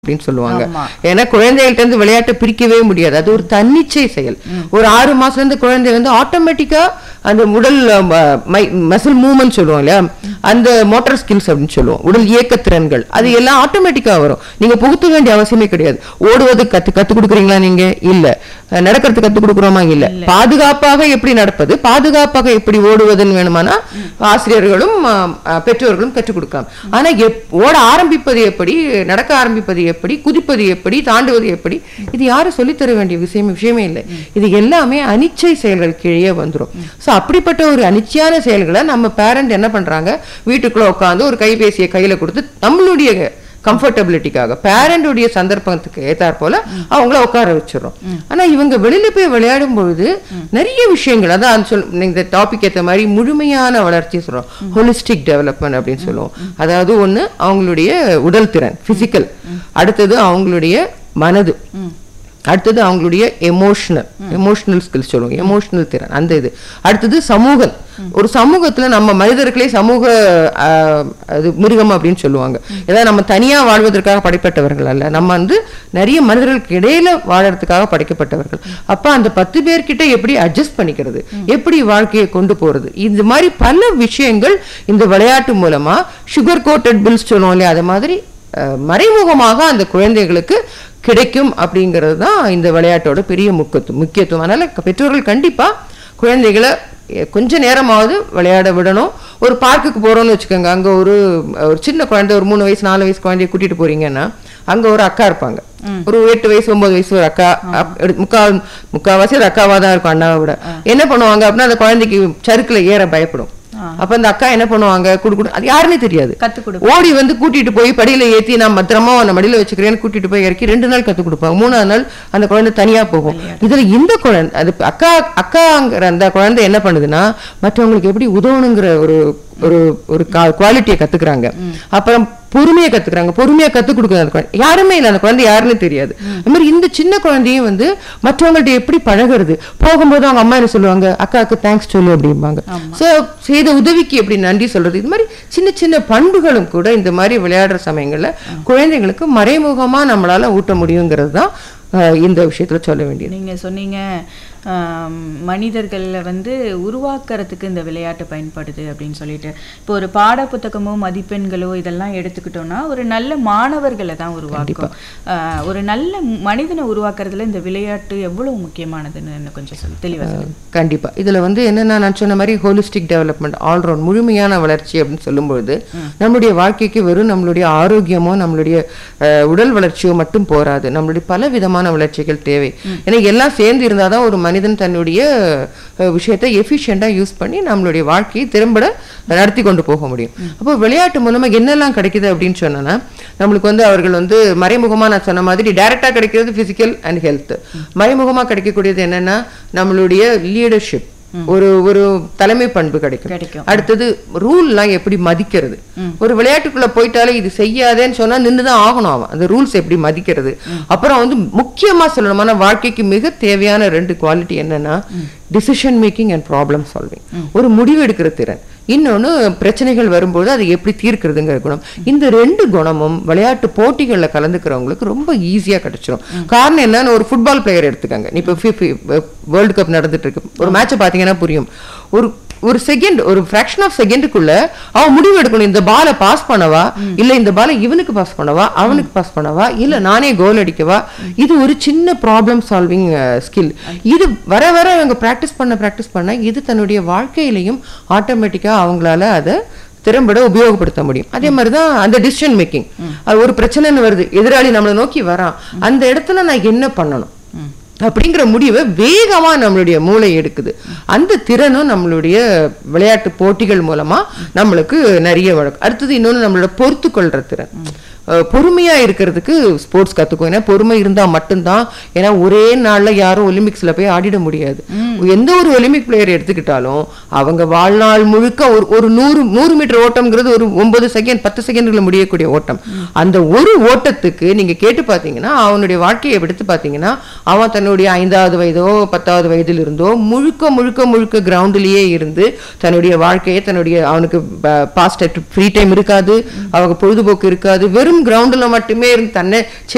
அப்படின்னு சொல்லுவாங்க ஆமா. ஏன்னா குழந்தைகள்ட்ட இருந்து விளையாட்டை பிரிக்கவே முடியாது அது ஒரு தன்னிச்சை செயல் ஒரு ஆறு மாசத்துல இருந்து குழந்தை வந்து ஆட்டோமேட்டிக்கா அந்த உடல் மசில் மூவ்மெண்ட் சொல்லுவோம் இல்லையா அந்த மோட்டார் ஸ்கில்ஸ் அப்படின்னு சொல்லுவோம் உடல் இயக்க திறன்கள் அது எல்லாம் ஆட்டோமேட்டிக்கா வரும் நீங்க புகுத்த வேண்டிய அவசியமே கிடையாது ஓடுவது கத்து கத்து கொடுக்குறீங்களா நீங்க இல்ல அஹ் நடக்கிறது கத்து கொடுக்குறோமா இல்ல பாதுகாப்பாக எப்படி நடப்பது பாதுகாப்பாக எப்படி ஓடுவதுன்னு வேணுமானா ஆசிரியர்களும் அஹ், அஹ், பெற்றோர்களும் கற்றுக் கொடுக்கலாம் ஆனா எப்- ஓட ஆரம்பிப்பது எப்படி நடக்க ஆரம்பிப்பது எப்படி குதிப்பது எப்படி தாண்டுவது எப்படி இது யாரும் சொல்லித்தர வேண்டிய விஷயம் விஷயமே இல்லை இது எல்லாமே அனிச்சை செயல்கள் கீழே வந்துரும் சோ அப்படிப்பட்ட ஒரு அனிச்சையான செயல்களை நம்ம பேரண்ட் என்ன பண்றாங்க வீட்டுக்குள்ள உட்காந்து ஒரு கைபேசியை கையில கொடுத்து நம்மளுடைய கம்ஃபர்டபிலிட்டிக்காக பேரண்டுடைய சந்தர்ப்பத்துக்கு ஏத்தாற் போல அவங்கள உட்கார வச்சிடறோம் ஆனா இவங்க வெளியில போய் விளையாடும் பொழுது நிறைய விஷயங்கள் அதான் சொல் இந்த டாபிக் ஏத்த மாதிரி முழுமையான வளர்ச்சி சொல்றோம் ஹோலிஸ்டிக் டெவலப்மெண்ட் அப்படின்னு சொல்லுவோம் அதாவது ஒண்ணு அவங்களுடைய உடல் திறன் பிசிக்கல் அடுத்தது அவங்களுடைய மனது அடுத்தது அவங்களுடைய எமோஷனல் எமோஷனல் ஸ்கில்ஸ் சொல்லுவோம் எமோஷனல் திறன் அந்த இது அடுத்தது சமூகம் ஒரு சமூகத்துல நம்ம மனிதர்களே சமூக ஆஹ், அது மிருகம் அப்படின்னு சொல்லுவாங்க ஏதாவது நம்ம தனியா வாழ்வதற்காக படைப்பட்டவர்கள் அல்ல நம்ம வந்து நிறைய மனிதர்களுக்கு இடையில வாழறதுக்காக படைக்கப்பட்டவர்கள் அப்ப அந்த பத்து பேர்கிட்ட எப்படி அட்ஜஸ்ட் பண்ணிக்கிறது எப்படி வாழ்க்கையை கொண்டு போறது இந்த மாதிரி பல விஷயங்கள் இந்த விளையாட்டு மூலமா சுகர் கோட்டட் பில்ஸ் சொல்லுவோம் இல்லையா அது மாதிரி அஹ், மறைமுகமாக அந்த குழந்தைகளுக்கு கிடைக்கும் அப்படிங்கிறது தான் இந்த விளையாட்டோட பெரிய முக்கியத்துவம் முக்கியத்துவம் அதனால க- பெற்றோர்கள் கண்டிப்பா குழந்தைகளை எ, கொஞ்ச நேரமாவது விளையாட விடணும் ஒரு பார்க்குக்கு போறோம்னு வச்சுக்கோங்க அங்க ஒரு ஒரு சின்ன குழந்தை ஒரு மூணு வயசு நாலு வயசு குழந்தைய கூட்டிட்டு போறீங்கன்னா அங்க ஒரு அக்கா இருப்பாங்க ஒரு எட்டு வயசு ஒன்பது வயசு ஒரு அக்கா அப்- எடு- முக்கா முக்காவாசி ஒரு அக்காவா தான் இருக்கும் அண்ணாவை விட என்ன பண்ணுவாங்க அப்படின்னா அந்த குழந்தைக்கு சறுக்குல ஏற பயப்படும் அப்ப அந்த அக்கா என்ன பண்ணுவாங்க குடு குடு அது யாருன்னே தெரியாது கத்துக் கொடு ஓடி வந்து கூட்டிட்டு போய் படியில ஏத்தி நான் பத்திரமா உன்னை மடியில வச்சுக்கிறேன்னு கூட்டிட்டு போய் இறக்கி ரெண்டு நாள் கத்து கொடுப்பாங்க மூணாவது நாள் அந்த குழந்தை தனியா போகும் இதுல இந்த குழந்தை அது அக்கா அக்காங்கிற அந்த குழந்தை என்ன பண்ணுதுன்னா மற்றவங்களுக்கு எப்படி உதவணுங்கிற ஒரு ஒரு ஒரு குவாலிட்டியை கத்துக்கிறாங்க அப்புறம் பொறுமையை கத்துக்கிறாங்க பொறுமையா கத்து கொடுக்குறது அந்த குழந்தை யாருமே இல்லை அந்த குழந்தை யாருன்னு தெரியாது அது மாதிரி இந்த சின்ன குழந்தையும் வந்து மற்றவங்கள்ட்ட எப்படி பழகுறது போகும்போது அவங்க அம்மா என்ன சொல்லுவாங்க அக்காவுக்கு தேங்க்ஸ் சொல்லு அப்படிம்பாங்க சோ செய்த உதவிக்கு எப்படி நன்றி சொல்றது இது மாதிரி சின்ன சின்ன பண்புகளும் கூட இந்த மாதிரி விளையாடுற சமயங்கள்ல குழந்தைங்களுக்கு மறைமுகமா நம்மளால ஊட்ட முடியுங்கிறது தான் அஹ், இந்த விஷயத்துல சொல்ல வேண்டியது நீங்க சொன்னீங்க ஆம், மனிதர்கள்ல வந்து உருவாக்குறதுக்கு இந்த விளையாட்டு பயன்படுது அப்படின்னு சொல்லிட்டு இப்போ ஒரு பாட புத்தகமோ மதிப்பெண்களோ இதெல்லாம் எடுத்துக்கிட்டோம்னா ஒரு நல்ல மாணவர்களை தான் உருவாக்கும் ஆஹ், ஒரு நல்ல மனிதனை உருவாக்குறதுல இந்த விளையாட்டு எவ்வளவு முக்கியமானதுன்னு இன்னும் கொஞ்சம் சொல்லு தெளிவா சொல்லு கண்டிப்பா இதுல வந்து என்னன்னா நான் சொன்ன மாதிரி ஹோலிஸ்டிக் டெவலப்மெண்ட் ஆல்ரவுண்ட் முழுமையான வளர்ச்சி அப்படின்னு சொல்லும்பொழுது நம்மளுடைய வாழ்க்கைக்கு வெறும் நம்மளுடைய ஆரோக்கியமோ நம்மளுடைய அஹ், உடல் வளர்ச்சியோ மட்டும் போராது நம்மளுடைய பல விதமான வளர்ச்சிகள் தேவை ஏன்னா எல்லாம் சேர்ந்து இருந்தாதான் ஒரு மனிதன் தன்னுடைய அஹ், விஷயத்தை எஃபிஷியண்டா யூஸ் பண்ணி நம்மளுடைய வாழ்க்கையை திறம்பட நடத்தி கொண்டு போக முடியும் அப்போ விளையாட்டு மூலமா என்னெல்லாம் கிடைக்குது அப்படின்னு சொன்னா நம்மளுக்கு வந்து அவர்கள் வந்து மறைமுகமா நான் சொன்ன மாதிரி டைரக்டா கிடைக்கிறது பிசிக்கல் அண்ட் ஹெல்த் மறைமுகமா கிடைக்கக்கூடியது என்னன்னா நம்மளுடைய லீடர்ஷிப் ஒரு ஒரு தலைமை பண்பு கிடைக்கும் கிடைக்கும் அடுத்தது ரூல்லாம் எப்படி மதிக்கிறது ஒரு விளையாட்டுக்குள்ள போயிட்டாலே இது செய்யாதேன்னு சொன்னா நின்னுதான் ஆகணும் அவன் அந்த ரூல்ஸ் எப்படி மதிக்கிறது அப்புறம் வந்து முக்கியமா சொல்லணும்னா வாழ்க்கைக்கு மிக தேவையான ரெண்டு குவாலிட்டி என்னன்னா decision making and problem solving ஒரு முடிவு எடுக்கிற திறன் இன்னொன்னு பிரச்சனைகள் வரும்போது அதை எப்படி தீர்க்கிறதுங்கிற குணம் இந்த ரெண்டு குணமும் விளையாட்டு போட்டிகள்ல கலந்துக்கிறவங்களுக்கு ரொம்ப ஈஸியா கிடைச்சிரும் காரணம் என்னன்னு ஒரு ஃபுட்பால் பிளேயர் எடுத்துக்கங்க இப்போ வேர்ல்டு கப் நடந்துட்டு இருக்கு ஒரு மேட்சை பாத்தீங்கன்னா புரியும் ஒரு ஒரு செகண்ட் ஒரு ஃபிராக்ஷன் ஆஃப் செகண்டுக்குள்ள அவன் முடிவு எடுக்கணும் இந்த பாலை பாஸ் பண்ணவா இல்ல இந்த பாலை இவனுக்கு பாஸ் பண்ணவா அவனுக்கு பாஸ் பண்ணவா இல்ல நானே கோல் அடிக்கவா இது ஒரு சின்ன ப்ராப்ளம் சால்விங் ஸ்கில் இது வர வர அவங்க பிராக்டிஸ் பண்ண பிராக்டிஸ் பண்ண இது தன்னுடைய வாழ்க்கையிலையும் ஆட்டோமேட்டிக்கா அவங்களால அதை திறம்பட உபயோகப்படுத்த முடியும் அதே மாதிரிதான் அந்த டிசிஷன் மேக்கிங் ஒரு பிரச்சனைன்னு வருது எதிராளி நம்மளை நோக்கி வரான் அந்த இடத்துல நான் என்ன பண்ணணும் அப்படிங்கிற முடிவை வேகமா நம்மளுடைய மூளை எடுக்குது அந்த திறனும் நம்மளுடைய விளையாட்டு போட்டிகள் மூலமா நம்மளுக்கு நிறைய வழக்கம் அடுத்தது இன்னொன்னு நம்மளோட பொறுத்து கொள்ற திறன் அஹ் பொறுமையா இருக்கிறதுக்கு ஸ்போர்ட்ஸ் கத்துக்கும் ஏன்னா பொறுமை இருந்தா மட்டும்தான் ஏன்னா ஒரே நாள்ல யாரும் ஒலிம்பிக்ஸ்ல போய் ஆடிட முடியாது எந்த ஒரு ஒலிம்பிக் பிளேயர் எடுத்துக்கிட்டாலும் அவங்க வாழ்நாள் முழுக்க ஒரு ஒரு நூறு நூறு மீட்டர் ஓட்டம்ங்கிறது ஒரு ஒன்பது செகண்ட் பத்து செகண்ட்ல முடியக்கூடிய ஓட்டம் அந்த ஒரு ஓட்டத்துக்கு நீங்க கேட்டு பார்த்தீங்கன்னா அவனுடைய வாழ்க்கையை எடுத்து பார்த்தீங்கன்னா அவன் தன்னுடைய ஐந்தாவது வயதோ பத்தாவது வயதில் இருந்தோ முழுக்க முழுக்க முழுக்க கிரவுண்டிலேயே இருந்து தன்னுடைய வாழ்க்கையை தன்னுடைய அவனுக்கு பாஸ்ட் ஃப்ரீ டைம் இருக்காது அவங்க பொழுதுபோக்கு இருக்காது வெறும் கிரவுண்டில் மட்டுமே இருந்து தன்னை